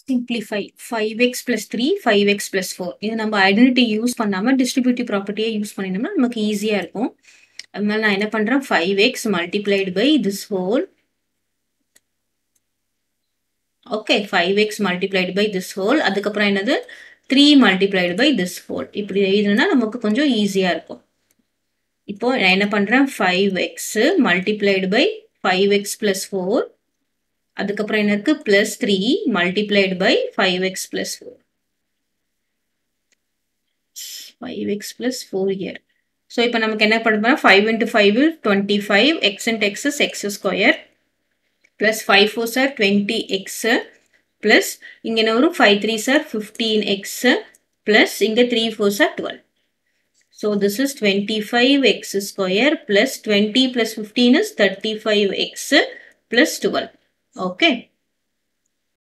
Simplify five x plus three five x plus four இது நம்ம identity use பண்ணாமல் distributive ப்ராப்பர்ட்டியை யூஸ் பண்ணினோம்னா நமக்கு ஈஸியாக இருக்கும் அதனால நான் என்ன பண்ணுறேன் five x multiplied by this whole okay five x multiplied by this whole அதுக்கப்புறம் என்னது three multiplied by this whole இப்படி எழுதுனா நமக்கு கொஞ்சம் ஈஸியாக இருக்கும் இப்போ நான் என்ன பண்ணுறேன் five x multiplied by five x plus four அதுக்கப்புறம் என்ன இருக்கு plus three multiplied by five x plus four five x plus four here so இப்போ நமக்கு என்ன பண்ணுறோம் five into five twenty five x into x is x square plus five four are twenty x plus இங்கே என்ன வரும் five three are fifteen x plus இங்கே three four are twelve So this is 25x square plus 20 plus 15 is 35x plus 12. Okay.